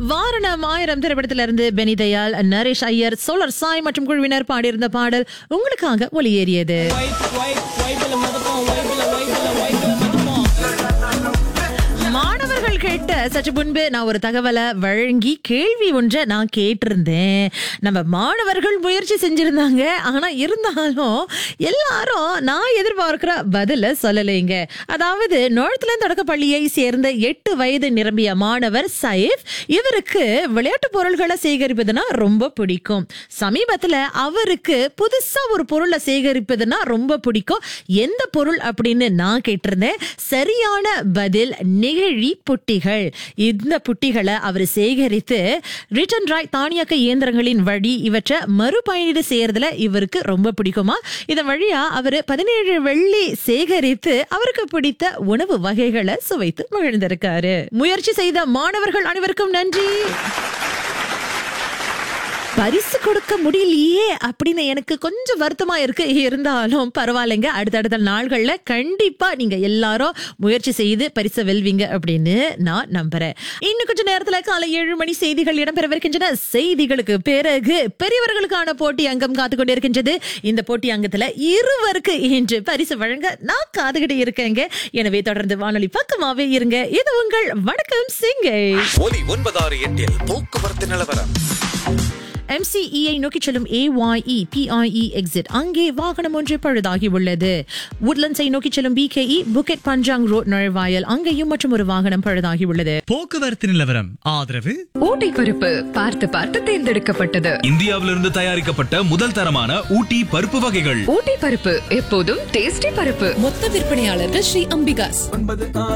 வாரணம் ஆயிரம் திரைப்படத்திலிருந்து பெனி தயாள் நரேஷ் ஐயர் சோலர் சாய் மற்றும் குழுவினர் பாடியிருந்த பாடல் உங்களுக்காக ஒளியேறியது மாணவர்கள் கேட்ட சற்று முன்பு நான் ஒரு தகவலை வழங்கி கேள்வி ஒன்றை நான் கேட்டிருந்தேன் நம்ம மாணவர்கள் முயற்சி செஞ்சிருந்தாங்க ஆனா இருந்தாலும் எல்லாரும் நான் எதிர்பார்க்கிற பதில சொல்லலைங்க அதாவது நோழத்துல தொடக்க பள்ளியை சேர்ந்த எட்டு வயது நிரம்பிய மாணவர் சைஃப் இவருக்கு விளையாட்டு பொருள்களை சேகரிப்பதுனா ரொம்ப பிடிக்கும் சமீபத்துல அவருக்கு புதுசா ஒரு பொருளை சேகரிப்பதுனா ரொம்ப பிடிக்கும் எந்த பொருள் அப்படின்னு நான் கேட்டிருந்தேன் சரியான பதில் நெகிழி புட்டிகள் இந்த புட்டிகளை அவர் சேகரித்து ரிட்டன் ராய் தானியக்க இயந்திரங்களின் வழி இவற்றை மறுபயணீடு செய்யறதுல இவருக்கு ரொம்ப பிடிக்குமா இதன் வழியா அவர் பதினேழு வெள்ளி சேகரித்து அவருக்கு பிடித்த உணவு வகைகளை சுவைத்து மகிழ்ந்திருக்காரு முயற்சி செய்த மாணவர்கள் அனைவருக்கும் நன்றி பரிசு கொடுக்க முடியலையே அப்படின்னு எனக்கு கொஞ்சம் வருத்தமா இருக்கு இருந்தாலும் பரவாயில்லைங்க அடுத்தடுத்த நாள்கள்ல கண்டிப்பா நீங்க எல்லாரும் முயற்சி செய்து பரிசை வெல்வீங்க அப்படின்னு நான் நம்புறேன் இன்னும் கொஞ்ச நேரத்துல காலை ஏழு மணி செய்திகள் இடம்பெறவிருக்கின்றன செய்திகளுக்கு பிறகு பெரியவர்களுக்கான போட்டி அங்கம் காத்து கொண்டிருக்கின்றது இந்த போட்டி அங்கத்துல இருவருக்கு இன்று பரிசு வழங்க நான் காதுகிட்டு இருக்கேங்க எனவே தொடர்ந்து வானொலி பக்கமாவே இருங்க இது உங்கள் வணக்கம் சிங்கை ஒலி ஒன்பதாறு எட்டில் போக்குவரத்து நிலவரம் MCEஐ நோக்கி செல்லும் AYE PIE எக்ஸிட் அங்கே வாகனம் ஒன்று பழுதாகி உள்ளது உட்லண்ட்ஸை நோக்கி செல்லும் BKE புக்கெட் பஞ்சாங் ரோட் நுழைவாயல் அங்கேயும் மற்றும் ஒரு வாகனம் பழுதாகி உள்ளது போக்குவரத்து நிலவரம் ஆதரவு ஊட்டி பருப்பு பார்த்து பார்த்து தேர்ந்தெடுக்கப்பட்டது இந்தியாவிலிருந்து தயாரிக்கப்பட்ட முதல் தரமான ஊட்டி பருப்பு வகைகள் ஊட்டி பருப்பு எப்போதும் டேஸ்டி பருப்பு மொத்த விற்பனையாளர்கள் ஸ்ரீ அம்பிகாஸ்